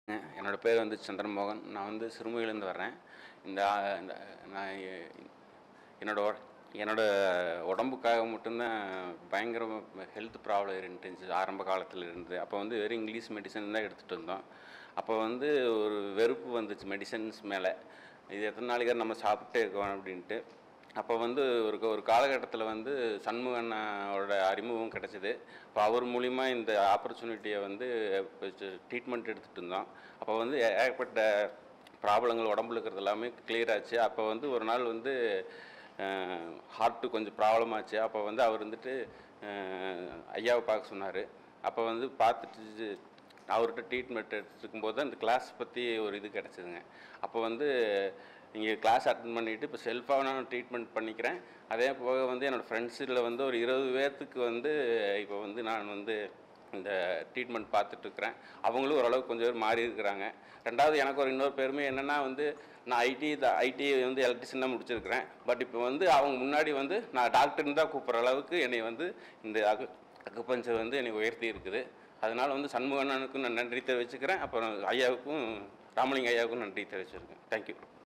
என்னோடய பேர் வந்து சந்திரமோகன் நான் வந்து சிறுமுகையிலேருந்து வர்றேன் இந்த ஆ- இந்த நான் எ- என்னோட உட- என்னோட உடம்புக்காக மட்டும்தான் பயங்கர ஹெல்த் ப்ராப்ளம் இருந்துச்சு ஆரம்ப காலத்தில் இருந்து அப்போ வந்து வெறும் இங்கிலீஷ் மெடிசன் தான் எடுத்துகிட்டு இருந்தோம் அப்போ வந்து ஒரு வெறுப்பு வந்துச்சு மெடிசன்ஸ் மேலே இது எத்தனை நாளைக்கு நம்ம சாப்பிட்டே இருக்கோம் அப்படின்ட்டு அப்போ வந்து ஒரு ஒரு காலகட்டத்தில் வந்து சண்முகண்ணோட அறிமுகம் கிடச்சிது அப்போ அவர் மூலிமா இந்த ஆப்பர்ச்சுனிட்டியை வந்து ட்ரீட்மெண்ட் எடுத்துகிட்டு இருந்தோம் அப்போ வந்து ஏ- ஏகப்பட்ட ப்ராப்ளங்கள் உடம்புல இருக்கிறது எல்லாமே clear ஆச்சு அப்போ வந்து ஒரு நாள் வந்து ஹார்ட்டு கொஞ்சம் ப்ராப்ளம் ஆச்சு அப்போ வந்து அவர் வந்துட்டு அஹ், ஐயாவை பார்க்க சொன்னார் அப்போ வந்து பார்த்துட்டு அவர்கிட்ட ட்ரீட்மெண்ட் எடுத்துருக்கும்போது அந்த கிளாஸ் பற்றி ஒரு இது கிடச்சிதுங்க அப்போ வந்து இங்கே கிளாஸ் அட்டன் பண்ணிவிட்டு இப்போ செல்ஃபாக நான் ட்ரீட்மெண்ட் பண்ணிக்கிறேன் அதே போக வந்து என்னோடய ஃப்ரெண்ட்ஸில் வந்து ஒரு இருபது பேர்த்துக்கு வந்து இப்போ வந்து நான் வந்து இந்த ட்ரீட்மெண்ட் பார்த்துட்ருக்குறேன் அவங்களும் ஓரளவுக்கு கொஞ்சம் பேர் மாறி இருக்கிறாங்க ரெண்டாவது எனக்கு ஒரு இன்னொரு பெருமை என்னென்னா வந்து நான் ஐடி ஐடி வந்து எலக்ட்ரிஷன் தான் முடிச்சிருக்கிறேன் பட் இப்போ வந்து அவங்க முன்னாடி வந்து நான் டாக்டர்னு தான் கூப்பிட்ற அளவுக்கு என்னை வந்து இந்த அகு அக்குப்பஞ்சர் வந்து என்னை உயர்த்தி இருக்குது அதனால் வந்து சண்முகண்ணனுக்கும் நான் நன்றி தெரிவிச்சுக்கிறேன் அப்புறம் ஐயாவுக்கும் ராமலிங்க ஐயாவுக்கும் நன்றி தெரிவிச்சிருக்கேன் தேங்க்யூ